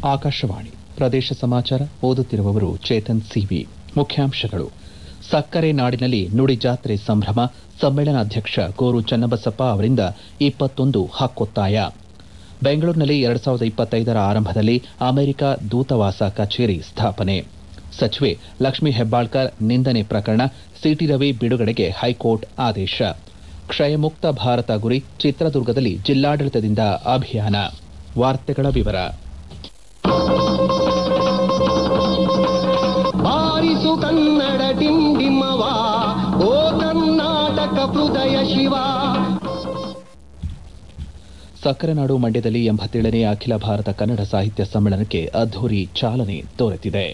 ಆಕಾಶವಾಣಿ ಪ್ರದೇಶ ಸಮಾಚಾರ ಓದುತ್ತಿರುವವರು ಚೇತನ್ ಸಿವಿ ಮುಖ್ಯಾಂಶಗಳು ಸಕ್ಕರೆ ನಾಡಿನಲ್ಲಿ ನುಡಿ ಜಾತ್ರೆ ಸಂಭ್ರಮ ಸಮ್ಮೇಳನಾಧ್ಯಕ್ಷ ಗೋರು ಚನ್ನಬಸಪ್ಪ ಅವರಿಂದ ಇಪ್ಪತ್ತೊಂದು ಹಕ್ಕೊತ್ತಾಯ ಬೆಂಗಳೂರಿನಲ್ಲಿ ಎರಡ್ ಸಾವಿರದ ಇಪ್ಪತ್ತೈದರ ಆರಂಭದಲ್ಲಿ ಅಮೆರಿಕ ದೂತಾವಾಸ ಕಚೇರಿ ಸ್ಥಾಪನೆ ಸಚಿವೆ ಲಕ್ಷ್ಮೀ ಹೆಬ್ಬಾಳ್ಕರ್ ನಿಂದನೆ ಪ್ರಕರಣ ಸಿಟಿ ರವಿ ಬಿಡುಗಡೆಗೆ ಹೈಕೋರ್ಟ್ ಆದೇಶ ಕ್ಷಯಮುಕ್ತ ಭಾರತ ಗುರಿ ಚಿತ್ರದುರ್ಗದಲ್ಲಿ ಜಿಲ್ಲಾಡಳಿತದಿಂದ ಅಭಿಯಾನ ವಾರ್ತೆಗಳ ವಿವರ ಬಾರಿಸು ಕನ್ನಡ ಡಿಂಡಿಮವ ಓ ಕರ್ನಾಟಕ ಹೃದಯ ಶಿವ ಸಕ್ಕರೆ ನಾಡು ಮಂಡ್ಯದಲ್ಲಿ ಎಂಬತ್ತೇಳನೇ ಅಖಿಲ ಭಾರತ ಕನ್ನಡ ಸಾಹಿತ್ಯ ಸಮ್ಮೇಳನಕ್ಕೆ ಅದ್ದೂರಿ ಚಾಲನೆ ದೊರೆತಿದೆ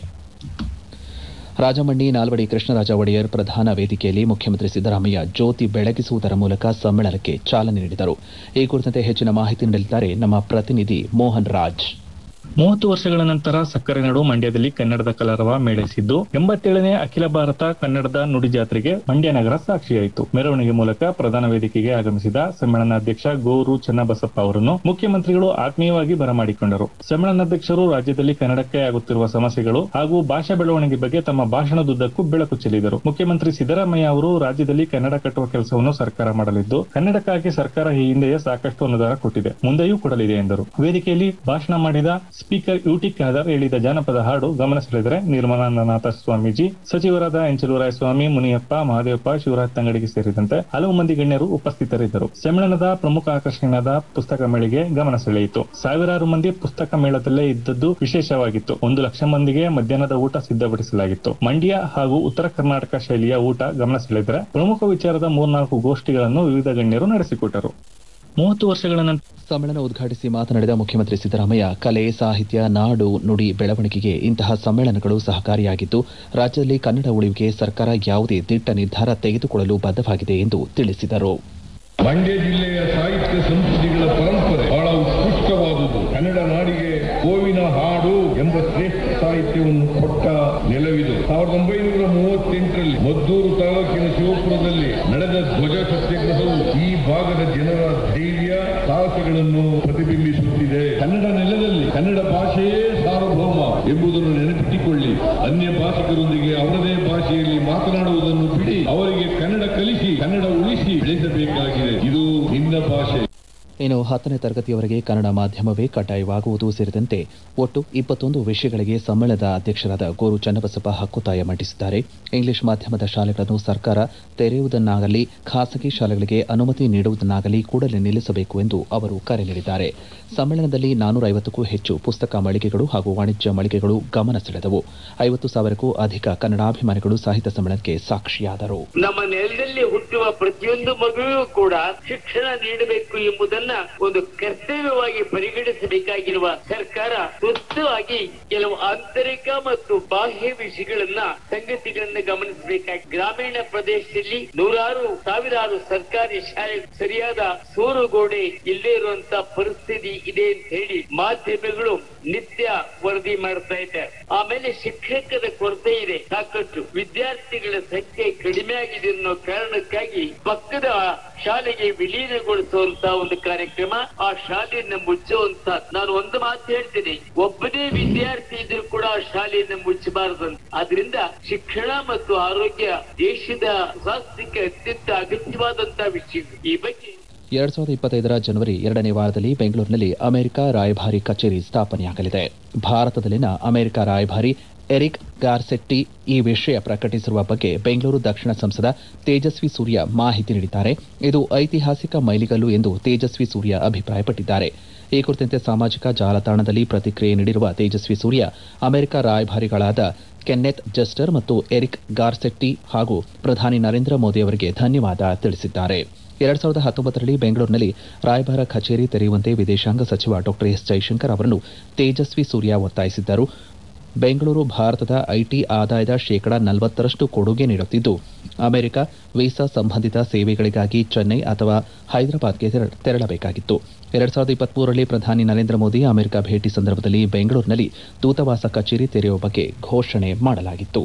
ರಾಜಮಂಡ್ರಿ ನಾಲ್ವಡಿ ಕೃಷ್ಣರಾಜ ಒಡೆಯರ್ ಪ್ರಧಾನ ವೇದಿಕೆಯಲ್ಲಿ ಮುಖ್ಯಮಂತ್ರಿ ಸಿದ್ದರಾಮಯ್ಯ ಜ್ಯೋತಿ ಬೆಳಗಿಸುವುದರ ಮೂಲಕ ಸಮ್ಮೇಳನಕ್ಕೆ ಚಾಲನೆ ನೀಡಿದರು ಈ ಕುರಿತಂತೆ ಹೆಚ್ಚಿನ ಮಾಹಿತಿ ನೀಡಲಿದ್ದಾರೆ ನಮ್ಮ ಪ್ರತಿನಿಧಿ ಮೋಹನ್ ರಾಜ್ ಮೂವತ್ತು ವರ್ಷಗಳ ನಂತರ ಸಕ್ಕರೆ ನಾಡು ಮಂಡ್ಯದಲ್ಲಿ ಕನ್ನಡದ ಕಲರವ ಮೇಳೈಸಿದ್ದು ಎಂಬತ್ತೇಳನೇ ಅಖಿಲ ಭಾರತ ಕನ್ನಡದ ನುಡಿ ಜಾತ್ರೆಗೆ ಮಂಡ್ಯ ನಗರ ಸಾಕ್ಷಿಯಾಯಿತು ಮೆರವಣಿಗೆ ಮೂಲಕ ಪ್ರಧಾನ ವೇದಿಕೆಗೆ ಆಗಮಿಸಿದ ಸಮ್ಮೇಳನಾಧ್ಯಕ್ಷ ಗೋರು ಚನ್ನಬಸಪ್ಪ ಅವರನ್ನು ಮುಖ್ಯಮಂತ್ರಿಗಳು ಆತ್ಮೀಯವಾಗಿ ಬರಮಾಡಿಕೊಂಡರು ಸಮ್ಮೇಳನಾಧ್ಯಕ್ಷರು ರಾಜ್ಯದಲ್ಲಿ ಕನ್ನಡಕ್ಕೆ ಆಗುತ್ತಿರುವ ಸಮಸ್ಯೆಗಳು ಹಾಗೂ ಭಾಷಾ ಬೆಳವಣಿಗೆ ಬಗ್ಗೆ ತಮ್ಮ ಭಾಷಣದುದ್ದಕ್ಕೂ ಬೆಳಕು ಚೆಲ್ಲಿದರು ಮುಖ್ಯಮಂತ್ರಿ ಸಿದ್ದರಾಮಯ್ಯ ಅವರು ರಾಜ್ಯದಲ್ಲಿ ಕನ್ನಡ ಕಟ್ಟುವ ಕೆಲಸವನ್ನು ಸರ್ಕಾರ ಮಾಡಲಿದ್ದು ಕನ್ನಡಕ್ಕಾಗಿ ಸರ್ಕಾರ ಈ ಹಿಂದೆಯೇ ಸಾಕಷ್ಟು ಅನುದಾನ ಕೊಟ್ಟಿದೆ ಮುಂದೆಯೂ ಕೊಡಲಿದೆ ಎಂದರು ವೇದಿಕೆಯಲ್ಲಿ ಭಾಷಣ ಮಾಡಿದ ಸ್ಪೀಕರ್ ಯುಟಿ ಖಾದರ್ ಹೇಳಿದ ಜಾನಪದ ಹಾಡು ಗಮನ ಸೆಳೆದರೆ ನಿರ್ಮಲಾನಂದನಾಥ ಸ್ವಾಮೀಜಿ ಸಚಿವರಾದ ಎಂಚಲೂರಾಯ ಸ್ವಾಮಿ ಮುನಿಯಪ್ಪ ಮಹದೇವಪ್ಪ ಶಿವರಾಜ್ ತಂಗಡಿಗೆ ಸೇರಿದಂತೆ ಹಲವು ಮಂದಿ ಗಣ್ಯರು ಉಪಸ್ಥಿತರಿದ್ದರು ಸಮ್ಮೇಳನದ ಪ್ರಮುಖ ಆಕರ್ಷಣೆಯಾದ ಪುಸ್ತಕ ಮೇಳೆಗೆ ಗಮನ ಸೆಳೆಯಿತು ಸಾವಿರಾರು ಮಂದಿ ಪುಸ್ತಕ ಮೇಳದಲ್ಲೇ ಇದ್ದದ್ದು ವಿಶೇಷವಾಗಿತ್ತು ಒಂದು ಲಕ್ಷ ಮಂದಿಗೆ ಮಧ್ಯಾಹ್ನದ ಊಟ ಸಿದ್ಧಪಡಿಸಲಾಗಿತ್ತು ಮಂಡ್ಯ ಹಾಗೂ ಉತ್ತರ ಕರ್ನಾಟಕ ಶೈಲಿಯ ಊಟ ಗಮನ ಸೆಳೆದರೆ ಪ್ರಮುಖ ವಿಚಾರದ ಮೂರ್ನಾಲ್ಕು ಗೋಷ್ಠಿಗಳನ್ನು ವಿವಿಧ ಗಣ್ಯರು ನಡೆಸಿಕೊಟ್ಟರು ಮೂವತ್ತು ವರ್ಷಗಳ ನಂತರ ಸಮ್ಮೇಳನ ಉದ್ಘಾಟಿಸಿ ಮಾತನಾಡಿದ ಮುಖ್ಯಮಂತ್ರಿ ಸಿದ್ದರಾಮಯ್ಯ ಕಲೆ ಸಾಹಿತ್ಯ ನಾಡು ನುಡಿ ಬೆಳವಣಿಗೆಗೆ ಇಂತಹ ಸಮ್ಮೇಳನಗಳು ಸಹಕಾರಿಯಾಗಿದ್ದು ರಾಜ್ಯದಲ್ಲಿ ಕನ್ನಡ ಉಳಿವಿಗೆ ಸರ್ಕಾರ ಯಾವುದೇ ದಿಟ್ಟ ನಿರ್ಧಾರ ತೆಗೆದುಕೊಳ್ಳಲು ಬದ್ಧವಾಗಿದೆ ಎಂದು ತಿಳಿಸಿದರು ಮಂಡ್ಯ ಜಿಲ್ಲೆಯ ಸಾಹಿತ್ಯ ಸಂಸ್ಕೃತಿಗಳ ಪರಂಪರೆ ಬಹಳ ಉತ್ಕೃಷ್ಟವಾದುದು ಕನ್ನಡ ನಾಡಿಗೆ ಗೋವಿನ ಹಾಡು ಎಂಬ ಶ್ರೇಷ್ಠ ಸಾಹಿತ್ಯವನ್ನು ಕೊಟ್ಟ ನೆಲವಿದು ಸಾವಿರದ ಒಂಬೈನೂರ ಮೂವತ್ತೆಂಟರಲ್ಲಿ ಮದ್ದೂರು ತಾಲೂಕಿನ ಶಿವಪುರದಲ್ಲಿ ನಡೆದ ಧ್ವಜ ಸತ್ಯಾಗ್ರಹವು ಈ ಭಾಗದ ಜನರ ಧೈರ್ಯ ಸಾಹಸಗಳನ್ನು ಪ್ರತಿಬಿಂಬಿಸುತ್ತಿದೆ ಕನ್ನಡ ನೆಲದಲ್ಲಿ ಕನ್ನಡ ಭಾಷೆಯೇ ಸಾರ್ವಭೌಮ ಎಂಬುದನ್ನು ನೆನಪಿಟ್ಟುಕೊಳ್ಳಿ ಅನ್ಯ ಭಾಷಿಕರೊಂದಿಗೆ ಅವರದೇ ಭಾಷೆಯಲ್ಲಿ ಮಾತನಾಡುವುದನ್ನು ಬಿಡಿ ಅವರಿಗೆ ಕನ್ನಡ ಕಲಿಸಿ ಕನ್ನಡ ಉಳಿಸಿ ಬೆಳೆಸಬೇಕಾಗಿದೆ ಇದು ನಿನ್ನ ಭಾಷೆ ಇನ್ನು ಹತ್ತನೇ ತರಗತಿಯವರೆಗೆ ಕನ್ನಡ ಮಾಧ್ಯಮವೇ ಕಡ್ಡಾಯವಾಗುವುದು ಸೇರಿದಂತೆ ಒಟ್ಟು ಇಪ್ಪತ್ತೊಂದು ವಿಷಯಗಳಿಗೆ ಸಮ್ಮೇಳನದ ಅಧ್ಯಕ್ಷರಾದ ಗೋರು ಚನ್ನಬಸಪ್ಪ ಹಕ್ಕುತ್ತಾಯ ಮಂಡಿಸಿದ್ದಾರೆ ಇಂಗ್ಲಿಷ್ ಮಾಧ್ಯಮದ ಶಾಲೆಗಳನ್ನು ಸರ್ಕಾರ ತೆರೆಯುವುದನ್ನಾಗಲಿ ಖಾಸಗಿ ಶಾಲೆಗಳಿಗೆ ಅನುಮತಿ ನೀಡುವುದನ್ನಾಗಲಿ ಕೂಡಲೇ ನಿಲ್ಲಿಸಬೇಕು ಎಂದು ಅವರು ಕರೆ ನೀಡಿದ್ದಾರೆ ಸಮ್ಮೇಳನದಲ್ಲಿ ನಾನೂರ ಐವತ್ತಕ್ಕೂ ಹೆಚ್ಚು ಪುಸ್ತಕ ಮಳಿಗೆಗಳು ಹಾಗೂ ವಾಣಿಜ್ಯ ಮಳಿಗೆಗಳು ಗಮನ ಸೆಳೆದವು ಐವತ್ತು ಸಾವಿರಕ್ಕೂ ಅಧಿಕ ಕನ್ನಡಾಭಿಮಾನಿಗಳು ಸಾಹಿತ್ಯ ಸಮ್ಮೇಳನಕ್ಕೆ ಸಾಕ್ಷಿಯಾದರು ನಮ್ಮ ನೆಲದಲ್ಲಿ ಹುಟ್ಟುವ ಪ್ರತಿಯೊಂದು ಮಗುವಿಗೂ ಕೂಡ ಶಿಕ್ಷಣ ನೀಡಬೇಕು ಎಂಬುದನ್ನ ಒಂದು ಕರ್ತವ್ಯವಾಗಿ ಪರಿಗಣಿಸಬೇಕಾಗಿರುವ ಸರ್ಕಾರ ಸುಸ್ಥವಾಗಿ ಕೆಲವು ಆಂತರಿಕ ಮತ್ತು ಬಾಹ್ಯ ವಿಷಯಗಳನ್ನ ಸಂಗತಿಗಳನ್ನ ಗಮನಿಸಬೇಕಾಗಿ ಗ್ರಾಮೀಣ ಪ್ರದೇಶದಲ್ಲಿ ನೂರಾರು ಸಾವಿರಾರು ಸರ್ಕಾರಿ ಶಾಲೆ ಸರಿಯಾದ ಸೂರುಗೋಡೆ ಇಲ್ಲೇ ಇರುವಂತ ಪರಿಸ್ಥಿತಿ ಇದೆ ಅಂತ ಹೇಳಿ ಮಾಧ್ಯಮಗಳು ನಿತ್ಯ ವರದಿ ಮಾಡ್ತಾ ಇದ್ದಾರೆ ಆಮೇಲೆ ಶಿಕ್ಷಕರ ಕೊರತೆ ಇದೆ ಸಾಕಷ್ಟು ವಿದ್ಯಾರ್ಥಿಗಳ ಸಂಖ್ಯೆ ಕಡಿಮೆ ಆಗಿದೆ ಅನ್ನೋ ಕಾರಣಕ್ಕಾಗಿ ಪಕ್ಕದ ಶಾಲೆಗೆ ವಿಲೀನಗೊಳಿಸುವಂತ ಒಂದು ಕಾರ್ಯಕ್ರಮ ಆ ಶಾಲೆಯನ್ನ ಮುಚ್ಚುವಂತ ನಾನು ಒಂದು ಮಾತು ಹೇಳ್ತೀನಿ ಒಬ್ಬನೇ ವಿದ್ಯಾರ್ಥಿ ಇದ್ರೂ ಕೂಡ ಆ ಶಾಲೆಯನ್ನ ಮುಚ್ಚಬಾರದು ಅಂತ ಆದ್ರಿಂದ ಶಿಕ್ಷಣ ಮತ್ತು ಆರೋಗ್ಯ ದೇಶದ ಸ್ವಾಸ್ಥ್ಯಕ್ಕೆ ಅತ್ಯಂತ ಅಗತ್ಯವಾದಂತಹ ವಿಷಯ ಈ ಬಗ್ಗೆ ಎರಡ್ ಸಾವಿರದ ಇಪ್ಪತ್ತೈದರ ಜನವರಿ ಎರಡನೇ ವಾರದಲ್ಲಿ ಬೆಂಗಳೂರಿನಲ್ಲಿ ಅಮೆರಿಕ ರಾಯಭಾರಿ ಕಚೇರಿ ಸ್ಥಾಪನೆಯಾಗಲಿದೆ ಭಾರತದಲ್ಲಿನ ಅಮೆರಿಕ ರಾಯಭಾರಿ ಎರಿಕ್ ಗಾರ್ಸೆಟ್ಟಿ ಈ ವಿಷಯ ಪ್ರಕಟಿಸಿರುವ ಬಗ್ಗೆ ಬೆಂಗಳೂರು ದಕ್ಷಿಣ ಸಂಸದ ತೇಜಸ್ವಿ ಸೂರ್ಯ ಮಾಹಿತಿ ನೀಡಿದ್ದಾರೆ ಇದು ಐತಿಹಾಸಿಕ ಮೈಲಿಗಲ್ಲು ಎಂದು ತೇಜಸ್ವಿ ಸೂರ್ಯ ಅಭಿಪ್ರಾಯಪಟ್ಟಿದ್ದಾರೆ ಈ ಕುರಿತಂತೆ ಸಾಮಾಜಿಕ ಜಾಲತಾಣದಲ್ಲಿ ಪ್ರತಿಕ್ರಿಯೆ ನೀಡಿರುವ ತೇಜಸ್ವಿ ಸೂರ್ಯ ಅಮೆರಿಕ ರಾಯಭಾರಿಗಳಾದ ಕೆನ್ನೆತ್ ಜಸ್ಟರ್ ಮತ್ತು ಎರಿಕ್ ಗಾರ್ಸೆಟ್ಟಿ ಹಾಗೂ ಪ್ರಧಾನಿ ನರೇಂದ್ರ ಮೋದಿ ಅವರಿಗೆ ಧನ್ಯವಾದ ತಿಳಿಸಿದ್ದಾರೆ ಎರಡ್ ಸಾವಿರದ ಹತ್ತೊಂಬತ್ತರಲ್ಲಿ ಬೆಂಗಳೂರಿನಲ್ಲಿ ರಾಯಭಾರ ಕಚೇರಿ ತೆರೆಯುವಂತೆ ವಿದೇಶಾಂಗ ಸಚಿವ ಡಾಕ್ಟರ್ ಎಸ್ ಜೈಶಂಕರ್ ಅವರನ್ನು ತೇಜಸ್ವಿ ಸೂರ್ಯ ಒತ್ತಾಯಿಸಿದ್ದರು ಬೆಂಗಳೂರು ಭಾರತದ ಐಟಿ ಆದಾಯದ ಶೇಕಡಾ ನಲವತ್ತರಷ್ಟು ಕೊಡುಗೆ ನೀಡುತ್ತಿದ್ದು ಅಮೆರಿಕ ವೀಸಾ ಸಂಬಂಧಿತ ಸೇವೆಗಳಿಗಾಗಿ ಚೆನ್ನೈ ಅಥವಾ ಹೈದರಾಬಾದ್ಗೆ ತೆರ- ತೆರಳಬೇಕಾಗಿತ್ತು ಎರಡ್ ಸಾವಿರದ ಇಪ್ಪತ್ಮೂರರಲ್ಲಿ ಪ್ರಧಾನಿ ನರೇಂದ್ರ ಮೋದಿ ಅಮೆರಿಕ ಭೇಟಿ ಸಂದರ್ಭದಲ್ಲಿ ಬೆಂಗಳೂರಿನಲ್ಲಿ ದೂತಾವಾಸ ಕಚೇರಿ ತೆರೆಯುವ ಬಗ್ಗೆ ಘೋಷಣೆ ಮಾಡಲಾಗಿತ್ತು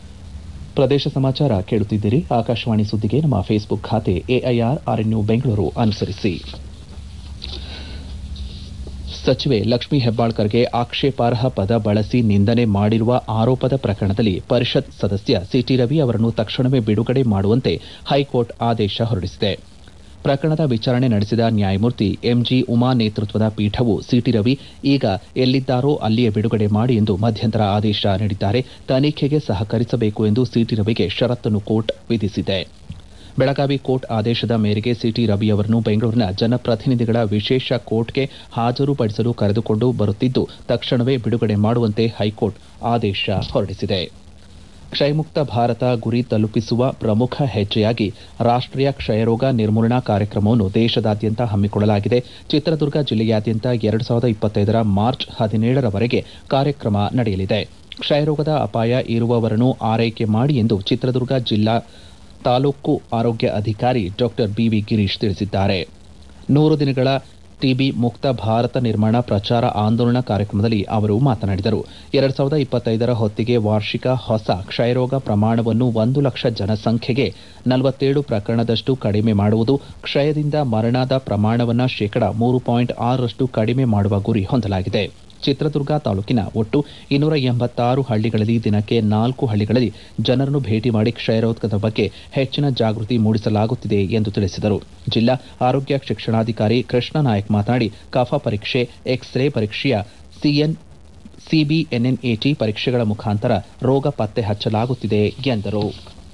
ಪ್ರದೇಶ ಸಮಾಚಾರ ಕೇಳುತ್ತಿದ್ದೀರಿ ಆಕಾಶವಾಣಿ ಸುದ್ದಿಗೆ ನಮ್ಮ ಫೇಸ್ಬುಕ್ ಖಾತೆ ಎಐಆರ್ ಆರ್ಎನ್ಯು ಬೆಂಗಳೂರು ಅನುಸರಿಸಿ ಸಚಿವೆ ಲಕ್ಷ್ಮೀ ಹೆಬ್ಬಾಳ್ಕರ್ಗೆ ಆಕ್ಷೇಪಾರ್ಹ ಪದ ಬಳಸಿ ನಿಂದನೆ ಮಾಡಿರುವ ಆರೋಪದ ಪ್ರಕರಣದಲ್ಲಿ ಪರಿಷತ್ ಸದಸ್ಯ ಸಿಟಿ ರವಿ ಅವರನ್ನು ತಕ್ಷಣವೇ ಬಿಡುಗಡೆ ಮಾಡುವಂತೆ ಹೈಕೋರ್ಟ್ ಆದೇಶ ಹೊರಡಿಸಿದೆ ಪ್ರಕರಣದ ವಿಚಾರಣೆ ನಡೆಸಿದ ನ್ಯಾಯಮೂರ್ತಿ ಎಂಜಿ ಉಮಾ ನೇತೃತ್ವದ ಪೀಠವು ಸಿಟಿ ರವಿ ಈಗ ಎಲ್ಲಿದ್ದಾರೋ ಅಲ್ಲಿಯೇ ಬಿಡುಗಡೆ ಮಾಡಿ ಎಂದು ಮಧ್ಯಂತರ ಆದೇಶ ನೀಡಿದ್ದಾರೆ ತನಿಖೆಗೆ ಸಹಕರಿಸಬೇಕು ಎಂದು ಸಿಟಿ ರವಿಗೆ ಷರತ್ತನ್ನು ಕೋರ್ಟ್ ವಿಧಿಸಿದೆ ಬೆಳಗಾವಿ ಕೋರ್ಟ್ ಆದೇಶದ ಮೇರೆಗೆ ಸಿಟಿ ರವಿ ಅವರನ್ನು ಬೆಂಗಳೂರಿನ ಜನಪ್ರತಿನಿಧಿಗಳ ವಿಶೇಷ ಕೋರ್ಟ್ಗೆ ಹಾಜರುಪಡಿಸಲು ಕರೆದುಕೊಂಡು ಬರುತ್ತಿದ್ದು ತಕ್ಷಣವೇ ಬಿಡುಗಡೆ ಮಾಡುವಂತೆ ಹೈಕೋರ್ಟ್ ಆದೇಶ ಹೊರಡಿಸಿದೆ ಕ್ಷಯಮುಕ್ತ ಭಾರತ ಗುರಿ ತಲುಪಿಸುವ ಪ್ರಮುಖ ಹೆಜ್ಜೆಯಾಗಿ ರಾಷ್ಟೀಯ ಕ್ಷಯರೋಗ ನಿರ್ಮೂಲನಾ ಕಾರ್ಯಕ್ರಮವನ್ನು ದೇಶದಾದ್ಯಂತ ಹಮ್ಮಿಕೊಳ್ಳಲಾಗಿದೆ ಚಿತ್ರದುರ್ಗ ಜಿಲ್ಲೆಯಾದ್ಯಂತ ಎರಡು ಸಾವಿರದ ಇಪ್ಪತ್ತೈದರ ಮಾರ್ಚ್ ಹದಿನೇಳರವರೆಗೆ ಕಾರ್ಯಕ್ರಮ ನಡೆಯಲಿದೆ ಕ್ಷಯರೋಗದ ಅಪಾಯ ಇರುವವರನ್ನು ಆರೈಕೆ ಮಾಡಿ ಎಂದು ಚಿತ್ರದುರ್ಗ ಜಿಲ್ಲಾ ತಾಲೂಕು ಆರೋಗ್ಯ ಅಧಿಕಾರಿ ಡಾಕ್ಟರ್ ಬಿವಿ ಗಿರೀಶ್ ತಿಳಿಸಿದ್ದಾರೆ ನೂರು ದಿನಗಳ ಟಿಬಿ ಮುಕ್ತ ಭಾರತ ನಿರ್ಮಾಣ ಪ್ರಚಾರ ಆಂದೋಲನ ಕಾರ್ಯಕ್ರಮದಲ್ಲಿ ಅವರು ಮಾತನಾಡಿದರು ಎರಡು ಸಾವಿರದ ಇಪ್ಪತ್ತೈದರ ಹೊತ್ತಿಗೆ ವಾರ್ಷಿಕ ಹೊಸ ಕ್ಷಯರೋಗ ಪ್ರಮಾಣವನ್ನು ಒಂದು ಲಕ್ಷ ಜನಸಂಖ್ಯೆಗೆ ನಲವತ್ತೇಳು ಪ್ರಕರಣದಷ್ಟು ಕಡಿಮೆ ಮಾಡುವುದು ಕ್ಷಯದಿಂದ ಮರಣದ ಪ್ರಮಾಣವನ್ನು ಶೇಕಡ ಮೂರು ಪಾಯಿಂಟ್ ಆರರಷ್ಟು ಕಡಿಮೆ ಮಾಡುವ ಗುರಿ ಹೊಂದಲಾಗಿದೆ ಚಿತ್ರದುರ್ಗ ತಾಲೂಕಿನ ಒಟ್ಟು ಇನ್ನೂರ ಎಂಬತ್ತಾರು ಹಳ್ಳಿಗಳಲ್ಲಿ ದಿನಕ್ಕೆ ನಾಲ್ಕು ಹಳ್ಳಿಗಳಲ್ಲಿ ಜನರನ್ನು ಭೇಟಿ ಮಾಡಿ ಕ್ಷಯರೋಗದ ಬಗ್ಗೆ ಹೆಚ್ಚಿನ ಜಾಗೃತಿ ಮೂಡಿಸಲಾಗುತ್ತಿದೆ ಎಂದು ತಿಳಿಸಿದರು ಜಿಲ್ಲಾ ಆರೋಗ್ಯ ಶಿಕ್ಷಣಾಧಿಕಾರಿ ಕೃಷ್ಣ ನಾಯಕ್ ಮಾತನಾಡಿ ಕಫ ಪರೀಕ್ಷೆ ಎಕ್ಸ್ರೇ ಪರೀಕ್ಷೆಯ ಸಿಎನ್ ಸಿಬಿಎನ್ಎನ್ಎಟಿ ಪರೀಕ್ಷೆಗಳ ಮುಖಾಂತರ ರೋಗ ಪತ್ತೆ ಹಚ್ಚಲಾಗುತ್ತಿದೆ ಎಂದರು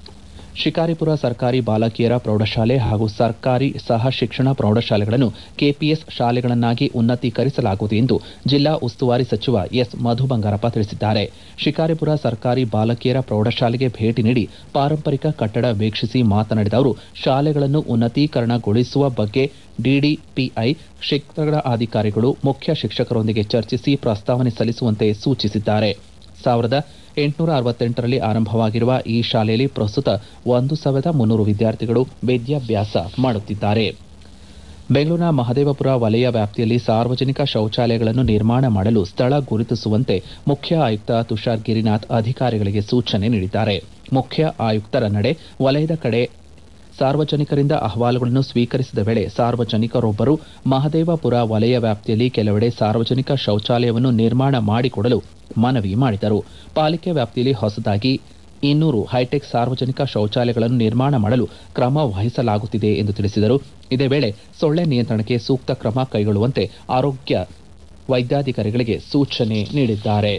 ಶಿಕಾರಿಪುರ ಸರ್ಕಾರಿ ಬಾಲಕಿಯರ ಪ್ರೌಢಶಾಲೆ ಹಾಗೂ ಸರ್ಕಾರಿ ಸಹ ಶಿಕ್ಷಣ ಪ್ರೌಢಶಾಲೆಗಳನ್ನು ಕೆಪಿಎಸ್ ಶಾಲೆಗಳನ್ನಾಗಿ ಉನ್ನತೀಕರಿಸಲಾಗುವುದು ಎಂದು ಜಿಲ್ಲಾ ಉಸ್ತುವಾರಿ ಸಚಿವ ಎಸ್ ಮಧು ಬಂಗಾರಪ್ಪ ತಿಳಿಸಿದ್ದಾರೆ ಶಿಕಾರಿಪುರ ಸರ್ಕಾರಿ ಬಾಲಕಿಯರ ಪ್ರೌಢಶಾಲೆಗೆ ಭೇಟಿ ನೀಡಿ ಪಾರಂಪರಿಕ ಕಟ್ಟಡ ವೀಕ್ಷಿಸಿ ಮಾತನಾಡಿದ ಅವರು ಶಾಲೆಗಳನ್ನು ಉನ್ನತೀಕರಣಗೊಳಿಸುವ ಬಗ್ಗೆ ಡಿಡಿಪಿಐ ಶಿಕ್ಷಣ ಅಧಿಕಾರಿಗಳು ಮುಖ್ಯ ಶಿಕ್ಷಕರೊಂದಿಗೆ ಚರ್ಚಿಸಿ ಪ್ರಸ್ತಾವನೆ ಸಲ್ಲಿಸುವಂತೆ ಸೂಚಿಸಿದ್ದಾರೆ ಸಾವಿರದ ಎಂಟುನೂರ ಅರವತ್ತೆಂಟರಲ್ಲಿ ಆರಂಭವಾಗಿರುವ ಈ ಶಾಲೆಯಲ್ಲಿ ಪ್ರಸ್ತುತ ಒಂದು ಸಾವಿರದ ಮುನ್ನೂರು ವಿದ್ಯಾರ್ಥಿಗಳು ವಿದ್ಯಾಭ್ಯಾಸ ಮಾಡುತ್ತಿದ್ದಾರೆ ಬೆಂಗಳೂರಿನ ಮಹದೇವಪುರ ವಲಯ ವ್ಯಾಪ್ತಿಯಲ್ಲಿ ಸಾರ್ವಜನಿಕ ಶೌಚಾಲಯಗಳನ್ನು ನಿರ್ಮಾಣ ಮಾಡಲು ಸ್ಥಳ ಗುರುತಿಸುವಂತೆ ಮುಖ್ಯ ಆಯುಕ್ತ ತುಷಾರ್ ಗಿರಿನಾಥ್ ಅಧಿಕಾರಿಗಳಿಗೆ ಸೂಚನೆ ನೀಡಿದ್ದಾರೆ ಮುಖ್ಯ ಆಯುಕ್ತರ ನಡೆ ವಲಯದ ಕಡೆ ಸಾರ್ವಜನಿಕರಿಂದ ಅಹವಾಲುಗಳನ್ನು ಸ್ವೀಕರಿಸಿದ ವೇಳೆ ಸಾರ್ವಜನಿಕರೊಬ್ಬರು ಮಹದೇವಪುರ ವಲಯ ವ್ಯಾಪ್ತಿಯಲ್ಲಿ ಕೆಲವೆಡೆ ಸಾರ್ವಜನಿಕ ಶೌಚಾಲಯವನ್ನು ನಿರ್ಮಾಣ ಮಾಡಿಕೊಡಲು ಮನವಿ ಮಾಡಿದರು ಪಾಲಿಕೆ ವ್ಯಾಪ್ತಿಯಲ್ಲಿ ಹೊಸದಾಗಿ ಇನ್ನೂರು ಹೈಟೆಕ್ ಸಾರ್ವಜನಿಕ ಶೌಚಾಲಯಗಳನ್ನು ನಿರ್ಮಾಣ ಮಾಡಲು ಕ್ರಮ ವಹಿಸಲಾಗುತ್ತಿದೆ ಎಂದು ತಿಳಿಸಿದರು ಇದೇ ವೇಳೆ ಸೊಳ್ಳೆ ನಿಯಂತ್ರಣಕ್ಕೆ ಸೂಕ್ತ ಕ್ರಮ ಕೈಗೊಳ್ಳುವಂತೆ ಆರೋಗ್ಯ ವೈದ್ಯಾಧಿಕಾರಿಗಳಿಗೆ ಸೂಚನೆ ನೀಡಿದ್ದಾರೆ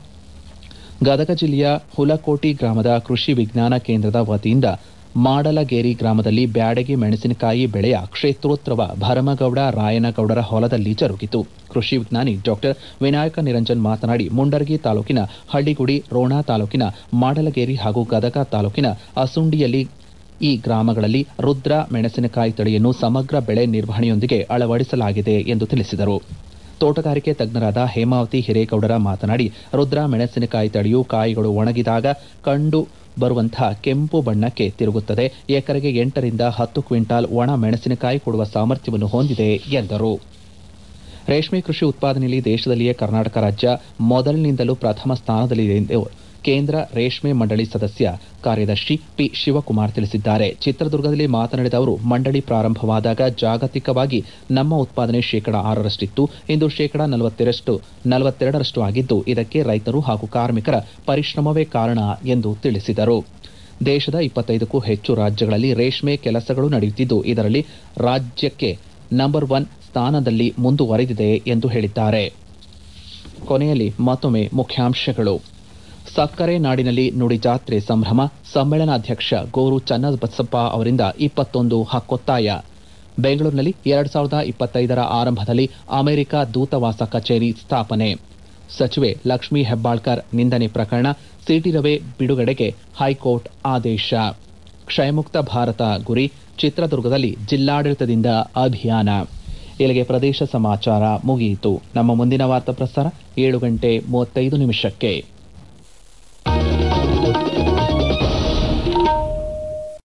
ಗದಗ ಜಿಲ್ಲೆಯ ಹುಲಕೋಟಿ ಗ್ರಾಮದ ಕೃಷಿ ವಿಜ್ಞಾನ ಕೇಂದ್ರದ ವತಿಯಿಂದ ಮಾಡಲಗೇರಿ ಗ್ರಾಮದಲ್ಲಿ ಬ್ಯಾಡಗಿ ಮೆಣಸಿನಕಾಯಿ ಬೆಳೆಯ ಕ್ಷೇತ್ರೋತ್ಸವ ಭರಮಗೌಡ ರಾಯನಗೌಡರ ಹೊಲದಲ್ಲಿ ಜರುಗಿತು ಕೃಷಿ ವಿಜ್ಞಾನಿ ಡಾಕ್ಟರ್ ವಿನಾಯಕ ನಿರಂಜನ್ ಮಾತನಾಡಿ ಮುಂಡರಗಿ ತಾಲೂಕಿನ ಹಳ್ಳಿಗುಡಿ ರೋಣ ತಾಲೂಕಿನ ಮಾಡಲಗೇರಿ ಹಾಗೂ ಗದಗ ತಾಲೂಕಿನ ಅಸುಂಡಿಯಲ್ಲಿ ಈ ಗ್ರಾಮಗಳಲ್ಲಿ ರುದ್ರ ಮೆಣಸಿನಕಾಯಿ ತಳಿಯನ್ನು ಸಮಗ್ರ ಬೆಳೆ ನಿರ್ವಹಣೆಯೊಂದಿಗೆ ಅಳವಡಿಸಲಾಗಿದೆ ಎಂದು ತಿಳಿಸಿದರು ತೋಟಗಾರಿಕೆ ತಜ್ಞರಾದ ಹೇಮಾವತಿ ಹಿರೇಗೌಡರ ಮಾತನಾಡಿ ರುದ್ರ ಮೆಣಸಿನಕಾಯಿ ತಳಿಯು ಕಾಯಿಗಳು ಒಣಗಿದಾಗ ಕಂಡು ಬರುವಂತಹ ಕೆಂಪು ಬಣ್ಣಕ್ಕೆ ತಿರುಗುತ್ತದೆ ಎಕರೆಗೆ ಎಂಟರಿಂದ ಹತ್ತು ಕ್ವಿಂಟಾಲ್ ಒಣ ಮೆಣಸಿನಕಾಯಿ ಕೊಡುವ ಸಾಮರ್ಥ್ಯವನ್ನು ಹೊಂದಿದೆ ಎಂದರು ರೇಷ್ಮೆ ಕೃಷಿ ಉತ್ಪಾದನೆಯಲ್ಲಿ ದೇಶದಲ್ಲಿಯೇ ಕರ್ನಾಟಕ ರಾಜ್ಯ ಮೊದಲಿನಿಂದಲೂ ಪ್ರಥಮ ಸ್ಥಾನದಲ್ಲಿದೆ ಎಂದು ಕೇಂದ್ರ ರೇಷ್ಮೆ ಮಂಡಳಿ ಸದಸ್ಯ ಕಾರ್ಯದರ್ಶಿ ಪಿ ಶಿವಕುಮಾರ್ ತಿಳಿಸಿದ್ದಾರೆ ಚಿತ್ರದುರ್ಗದಲ್ಲಿ ಮಾತನಾಡಿದ ಅವರು ಮಂಡಳಿ ಪ್ರಾರಂಭವಾದಾಗ ಜಾಗತಿಕವಾಗಿ ನಮ್ಮ ಉತ್ಪಾದನೆ ಶೇಕಡ ಆರರಷ್ಟಿತ್ತು ಇಂದು ಶೇಕಡ ನಲವತ್ತೆರಷ್ಟು ನಲವತ್ತೆರಡರಷ್ಟು ಆಗಿದ್ದು ಇದಕ್ಕೆ ರೈತರು ಹಾಗೂ ಕಾರ್ಮಿಕರ ಪರಿಶ್ರಮವೇ ಕಾರಣ ಎಂದು ತಿಳಿಸಿದರು ದೇಶದ ಇಪ್ಪತ್ತೈದಕ್ಕೂ ಹೆಚ್ಚು ರಾಜ್ಯಗಳಲ್ಲಿ ರೇಷ್ಮೆ ಕೆಲಸಗಳು ನಡೆಯುತ್ತಿದ್ದು ಇದರಲ್ಲಿ ರಾಜ್ಯಕ್ಕೆ ನಂಬರ್ ಒನ್ ಸ್ಥಾನದಲ್ಲಿ ಮುಂದುವರೆದಿದೆ ಎಂದು ಹೇಳಿದ್ದಾರೆ ಕೊನೆಯಲ್ಲಿ ಮತ್ತೊಮ್ಮೆ ಮುಖ್ಯಾಂಶಗಳು ಸಕ್ಕರೆ ನಾಡಿನಲ್ಲಿ ನುಡಿ ಜಾತ್ರೆ ಸಂಭ್ರಮ ಸಮ್ಮೇಳನಾಧ್ಯಕ್ಷ ಗೋರು ಚನ್ನಬಸಪ್ಪ ಅವರಿಂದ ಇಪ್ಪತ್ತೊಂದು ಹಕ್ಕೊತ್ತಾಯ ಬೆಂಗಳೂರಿನಲ್ಲಿ ಎರಡ್ ಸಾವಿರದ ಇಪ್ಪತ್ತೈದರ ಆರಂಭದಲ್ಲಿ ಅಮೆರಿಕ ದೂತಾವಾಸ ಕಚೇರಿ ಸ್ಥಾಪನೆ ಸಚಿವೆ ಲಕ್ಷ್ಮೀ ಹೆಬ್ಬಾಳ್ಕರ್ ನಿಂದನೆ ಪ್ರಕರಣ ಸಿಟಿ ರವೆ ಬಿಡುಗಡೆಗೆ ಹೈಕೋರ್ಟ್ ಆದೇಶ ಕ್ಷಯಮುಕ್ತ ಭಾರತ ಗುರಿ ಚಿತ್ರದುರ್ಗದಲ್ಲಿ ಜಿಲ್ಲಾಡಳಿತದಿಂದ ಅಭಿಯಾನ ಇಲ್ಲಿಗೆ ಪ್ರದೇಶ ಸಮಾಚಾರ ಮುಗಿಯಿತು ನಮ್ಮ ಮುಂದಿನ ವಾರ್ತಾ ಪ್ರಸಾರ ಏಳು ಗಂಟೆ ಮೂವತ್ತೈದು ನಿಮಿಷಕ್ಕೆ